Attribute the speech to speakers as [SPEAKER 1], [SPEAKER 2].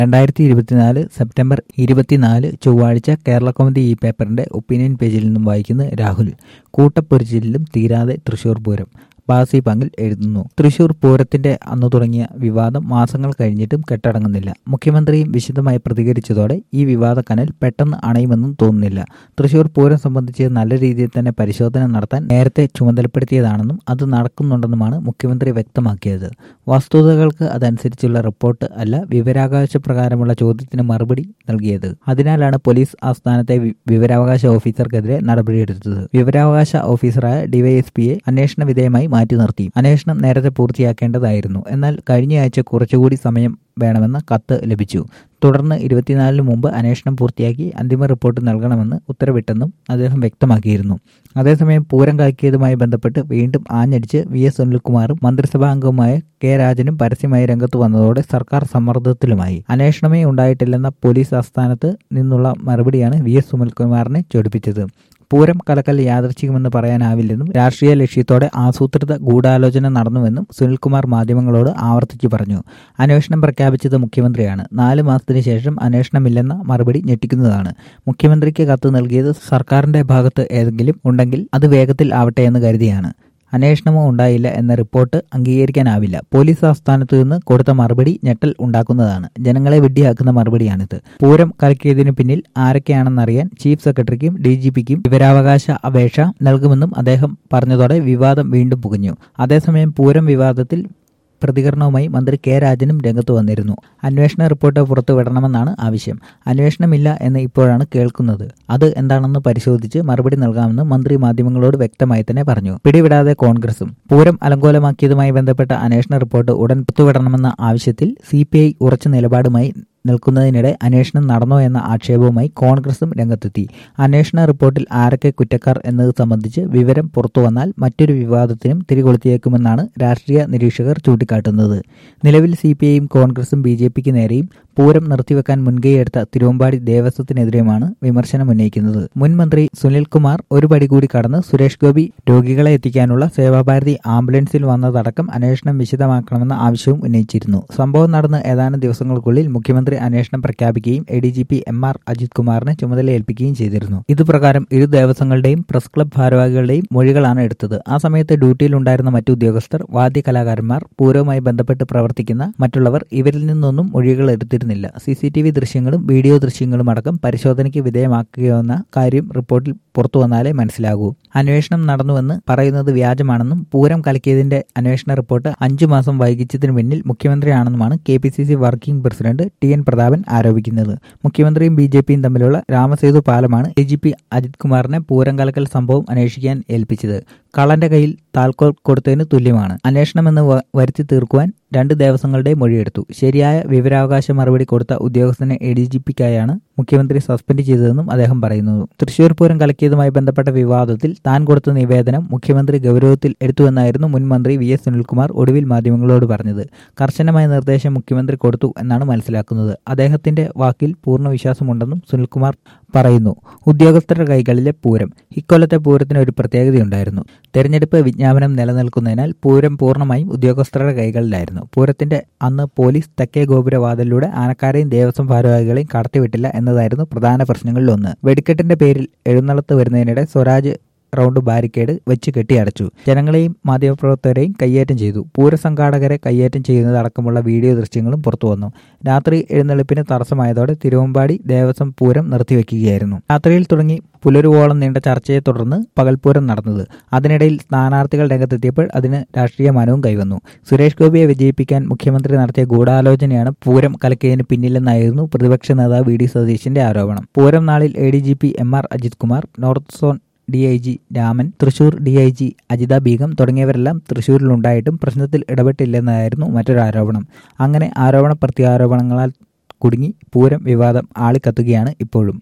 [SPEAKER 1] രണ്ടായിരത്തി ഇരുപത്തിനാല് സെപ്റ്റംബർ ഇരുപത്തിനാല് ചൊവ്വാഴ്ച കേരള കൗമുദി ഈ പേപ്പറിന്റെ ഒപ്പീനിയൻ പേജിൽ നിന്നും വായിക്കുന്നു രാഹുൽ കൂട്ടപ്പൊരിച്ചിലും തീരാതെ തൃശൂർ പൂരം ബാസി പങ്കിൽ എഴുതുന്നു തൃശൂർ പൂരത്തിന്റെ അന്നു തുടങ്ങിയ വിവാദം മാസങ്ങൾ കഴിഞ്ഞിട്ടും കെട്ടടങ്ങുന്നില്ല മുഖ്യമന്ത്രിയും വിശദമായി പ്രതികരിച്ചതോടെ ഈ വിവാദ കനൽ പെട്ടെന്ന് അണയുമെന്നും തോന്നുന്നില്ല തൃശൂർ പൂരം സംബന്ധിച്ച് നല്ല രീതിയിൽ തന്നെ പരിശോധന നടത്താൻ നേരത്തെ ചുമതലപ്പെടുത്തിയതാണെന്നും അത് നടക്കുന്നുണ്ടെന്നുമാണ് മുഖ്യമന്ത്രി വ്യക്തമാക്കിയത് വസ്തുതകൾക്ക് അതനുസരിച്ചുള്ള റിപ്പോർട്ട് അല്ല വിവരാവകാശ പ്രകാരമുള്ള ചോദ്യത്തിന് മറുപടി നൽകിയത് അതിനാലാണ് പോലീസ് ആസ്ഥാനത്തെ വി- വിവരാവകാശ ഓഫീസർക്കെതിരെ നടപടിയെടുത്തത് വിവരാവകാശ ഓഫീസറായ ഡിവൈഎസ്പിയെ അന്വേഷണ വിധേയമായി മാറ്റി നിർത്തി അന്വേഷണം നേരത്തെ പൂർത്തിയാക്കേണ്ടതായിരുന്നു എന്നാൽ കഴിഞ്ഞയാഴ്ച കുറച്ചുകൂടി സമയം വേണമെന്ന കത്ത് ലഭിച്ചു തുടർന്ന് ഇരുപത്തിനാലിന് മുമ്പ് അന്വേഷണം പൂർത്തിയാക്കി അന്തിമ റിപ്പോർട്ട് നൽകണമെന്ന് ഉത്തരവിട്ടെന്നും അദ്ദേഹം വ്യക്തമാക്കിയിരുന്നു അതേസമയം പൂരം കലക്കിയതുമായി ബന്ധപ്പെട്ട് വീണ്ടും ആഞ്ഞടിച്ച് വി എസ് സുനിൽകുമാറും മന്ത്രിസഭാംഗവുമായ കെ രാജനും പരസ്യമായി രംഗത്ത് വന്നതോടെ സർക്കാർ സമ്മർദ്ദത്തിലുമായി അന്വേഷണമേ ഉണ്ടായിട്ടില്ലെന്ന പോലീസ് ആസ്ഥാനത്ത് നിന്നുള്ള മറുപടിയാണ് വി എസ് സുനിൽകുമാറിനെ ചൊടിപ്പിച്ചത് പൂരം കലക്കൽ യാദർച്ഛികമെന്ന് പറയാനാവില്ലെന്നും രാഷ്ട്രീയ ലക്ഷ്യത്തോടെ ആസൂത്രിത ഗൂഢാലോചന നടന്നുവെന്നും സുനിൽകുമാർ മാധ്യമങ്ങളോട് ആവർത്തിച്ചു പറഞ്ഞു അന്വേഷണം പ്രഖ്യാപിച്ചത് മുഖ്യമന്ത്രിയാണ് നാല് മാസത്തിന് ശേഷം അന്വേഷണമില്ലെന്ന മറുപടി ഞെട്ടിക്കുന്നതാണ് മുഖ്യമന്ത്രിക്ക് കത്ത് നൽകിയത് സർക്കാരിന്റെ ഭാഗത്ത് ഏതെങ്കിലും ഉണ്ടെങ്കിൽ അത് വേഗത്തിൽ ആവട്ടെ എന്ന് കരുതിയാണ് അന്വേഷണമോ ഉണ്ടായില്ല എന്ന റിപ്പോർട്ട് അംഗീകരിക്കാനാവില്ല പോലീസ് ആസ്ഥാനത്തു നിന്ന് കൊടുത്ത മറുപടി ഞെട്ടൽ ഉണ്ടാക്കുന്നതാണ് ജനങ്ങളെ വിഡ്ഢിയാക്കുന്ന മറുപടിയാണിത് പൂരം കലക്കിയതിനു പിന്നിൽ ആരൊക്കെയാണെന്നറിയാൻ ചീഫ് സെക്രട്ടറിക്കും ഡി ജി പിക്കും വിവരാവകാശ അപേക്ഷ നൽകുമെന്നും അദ്ദേഹം പറഞ്ഞതോടെ വിവാദം വീണ്ടും പുകഞ്ഞു അതേസമയം പൂരം വിവാദത്തിൽ പ്രതികരണവുമായി മന്ത്രി കെ രാജനും രംഗത്ത് വന്നിരുന്നു അന്വേഷണ റിപ്പോർട്ട് പുറത്തുവിടണമെന്നാണ് ആവശ്യം അന്വേഷണമില്ല എന്ന് ഇപ്പോഴാണ് കേൾക്കുന്നത് അത് എന്താണെന്ന് പരിശോധിച്ച് മറുപടി നൽകാമെന്ന് മന്ത്രി മാധ്യമങ്ങളോട് വ്യക്തമായി തന്നെ പറഞ്ഞു പിടിവിടാതെ കോൺഗ്രസും പൂരം അലങ്കോലമാക്കിയതുമായി ബന്ധപ്പെട്ട അന്വേഷണ റിപ്പോർട്ട് ഉടൻ പുറത്തുവിടണമെന്ന ആവശ്യത്തിൽ സി ഉറച്ച നിലപാടുമായി നിൽക്കുന്നതിനിടെ അന്വേഷണം നടന്നോ എന്ന ആക്ഷേപവുമായി കോൺഗ്രസും രംഗത്തെത്തി അന്വേഷണ റിപ്പോർട്ടിൽ ആരൊക്കെ കുറ്റക്കാർ എന്നത് സംബന്ധിച്ച് വിവരം പുറത്തുവന്നാൽ മറ്റൊരു വിവാദത്തിനും തിരികൊളുത്തിയേക്കുമെന്നാണ് രാഷ്ട്രീയ നിരീക്ഷകർ ചൂണ്ടിക്കാട്ടുന്നത് നിലവിൽ സി പി ഐയും കോൺഗ്രസും ബി ജെ പിക്ക് നേരെയും പൂരം നിർത്തിവെക്കാൻ മുൻകൈയെടുത്ത തിരുവമ്പാടി ദേവസ്വത്തിനെതിരെയുമാണ് വിമർശനം ഉന്നയിക്കുന്നത് മുൻ മന്ത്രി സുനിൽകുമാർ ഒരു പടി കൂടി കടന്ന് സുരേഷ് ഗോപി രോഗികളെ എത്തിക്കാനുള്ള സേവാഭാരതി ആംബുലൻസിൽ വന്നതടക്കം അന്വേഷണം വിശദമാക്കണമെന്ന ആവശ്യവും ഉന്നയിച്ചിരുന്നു സംഭവം നടന്ന് ഏതാനും ദിവസങ്ങൾക്കുള്ളിൽ മുഖ്യമന്ത്രി അന്വേഷണം പ്രഖ്യാപിക്കുകയും A D G P M R Ajith കുമാറിനെ ചുമതലയേൽപ്പിക്കുകയും ചെയ്തിരുന്നു ഇതുപ്രകാരം ഇരു ദേവസ്വങ്ങളുടെയും പ്രസ് ക്ലബ് ഭാരവാഹികളുടെയും മൊഴികളാണ് എടുത്തത് ആ സമയത്ത് ഡ്യൂട്ടിയിലുണ്ടായിരുന്ന മറ്റു ഉദ്യോഗസ്ഥർ വാദ്യ കലാകാരന്മാർ പൂരവുമായി ബന്ധപ്പെട്ട് പ്രവർത്തിക്കുന്ന മറ്റുള്ളവർ ഇവരിൽ നിന്നൊന്നും മൊഴികൾ എടുത്തിരുന്നില്ല സി സി ടി വി ദൃശ്യങ്ങളും വീഡിയോ ദൃശ്യങ്ങളും അടക്കം പരിശോധനയ്ക്ക് വിധേയമാക്കുകയെന്ന കാര്യം റിപ്പോർട്ടിൽ പുറത്തു വന്നാലേ മനസ്സിലാകൂ അന്വേഷണം നടന്നുവെന്ന് പറയുന്നത് വ്യാജമാണെന്നും പൂരം കലക്കിയതിന്റെ അന്വേഷണ റിപ്പോർട്ട് അഞ്ചു മാസം വൈകിച്ചതിന് പിന്നിൽ മുഖ്യമന്ത്രിയാണെന്നുമാണ് K P C C working president T N Prathapan ആരോപിക്കുന്നത് മുഖ്യമന്ത്രിയും ബി ജെ പിയും തമ്മിലുള്ള രാമസേതു പാലമാണ് ഡി ജി പി അജിത് കുമാറിനെ പൂരം കലക്കൽ സംഭവം അന്വേഷിക്കാൻ ഏൽപ്പിച്ചത് കള്ളന്റെ കയ്യിൽ താൽക്കോൽ കൊടുത്തതിന് തുല്യമാണ് അന്വേഷണമെന്ന് വ- വരുത്തി തീർക്കുവാൻ രണ്ട് ദേവസ്വങ്ങളുടെ മൊഴിയെടുത്തു ശരിയായ വിവരാവകാശ മറുപടി കൊടുത്ത ഉദ്യോഗസ്ഥനെ എ ഡി ജി പിക്കായാണ് മുഖ്യമന്ത്രി സസ്പെൻഡ് ചെയ്തതെന്നും അദ്ദേഹം പറയുന്നു തൃശൂർ പൂരം കലക്കിയതുമായി ബന്ധപ്പെട്ട വിവാദത്തിൽ താൻ കൊടുത്ത നിവേദനം മുഖ്യമന്ത്രി ഗൗരവത്തിൽ എടുത്തുവെന്നായിരുന്നു മുൻ മന്ത്രി വി എസ് സുനിൽകുമാർ ഒടുവിൽ മാധ്യമങ്ങളോട് പറഞ്ഞത് കർശനമായ നിർദ്ദേശം മുഖ്യമന്ത്രി കൊടുത്തു എന്നാണ് മനസ്സിലാക്കുന്നത് അദ്ദേഹത്തിന്റെ വാക്കിൽ പൂർണ്ണ വിശ്വാസമുണ്ടെന്നും സുനിൽകുമാർ പറയുന്നു ഉദ്യോഗസ്ഥരുടെ കൈകളിലെ പൂരം ഇക്കൊല്ലത്തെ പൂരത്തിന് ഒരു പ്രത്യേകതയുണ്ടായിരുന്നു തെരഞ്ഞെടുപ്പ് വിജ്ഞാപനം നിലനിൽക്കുന്നതിനാൽ പൂരം പൂർണ്ണമായും ഉദ്യോഗസ്ഥരുടെ കൈകളിലായിരുന്നു പൂരത്തിന്റെ അന്ന് പോലീസ് തെക്കേ ഗോപുരവാതിലൂടെ ആനക്കാരെയും ദേവസ്വം ഭാരവാഹികളെയും കടത്തിവിട്ടില്ല എന്നതായിരുന്നു പ്രധാന പ്രശ്നങ്ങളിലൊന്ന് വെടിക്കെട്ടിന്റെ പേരിൽ എഴുന്നള്ളത്ത് വരുന്നതിനിടെ സ്വരാജ് റൗണ്ട് ബാരിക്കേഡ് വെച്ച് കെട്ടിയടച്ചു ജനങ്ങളെയും മാധ്യമപ്രവർത്തകരെയും കയ്യേറ്റം ചെയ്തു പൂരസംഘാടകരെ കയ്യേറ്റം ചെയ്യുന്നത് അടക്കമുള്ള വീഡിയോ ദൃശ്യങ്ങളും പുറത്തുവന്നു രാത്രി എഴുന്നള്ളിപ്പിന് തടസ്സമായതോടെ തിരുവമ്പാടി ദേവസ്വം പൂരം നിർത്തിവെക്കുകയായിരുന്നു രാത്രിയിൽ തുടങ്ങി പുലരുവോളം നീണ്ട ചർച്ചയെ തുടർന്ന് പകൽപൂരം നടന്നത് അതിനിടയിൽ സ്ഥാനാർത്ഥികൾ രംഗത്തെത്തിയപ്പോൾ അതിന് രാഷ്ട്രീയ മനവും കൈവന്നു സുരേഷ് ഗോപിയെ വിജയിപ്പിക്കാൻ മുഖ്യമന്ത്രി നടത്തിയ ഗൂഢാലോചനയാണ് പൂരം കലക്കിയതിന് പിന്നിലെന്നായിരുന്നു പ്രതിപക്ഷ നേതാവ് വി ഡി സതീശിന്റെ ആരോപണം പൂരം നാളിൽ A D G P M R Ajith Kumar north zone D I G Raman Thrissur D I G Ajitha Begum തുടങ്ങിയവരെല്ലാം തൃശൂരിലുണ്ടായിട്ടും പ്രശ്നത്തിൽ ഇടപെട്ടില്ലെന്നായിരുന്നു മറ്റൊരു ആരോപണം അങ്ങനെ ആരോപണ പ്രത്യാരോപണങ്ങളാൽ കുടുങ്ങി പൂരം വിവാദം ആളിക്കത്തുകയാണ് ഇപ്പോഴും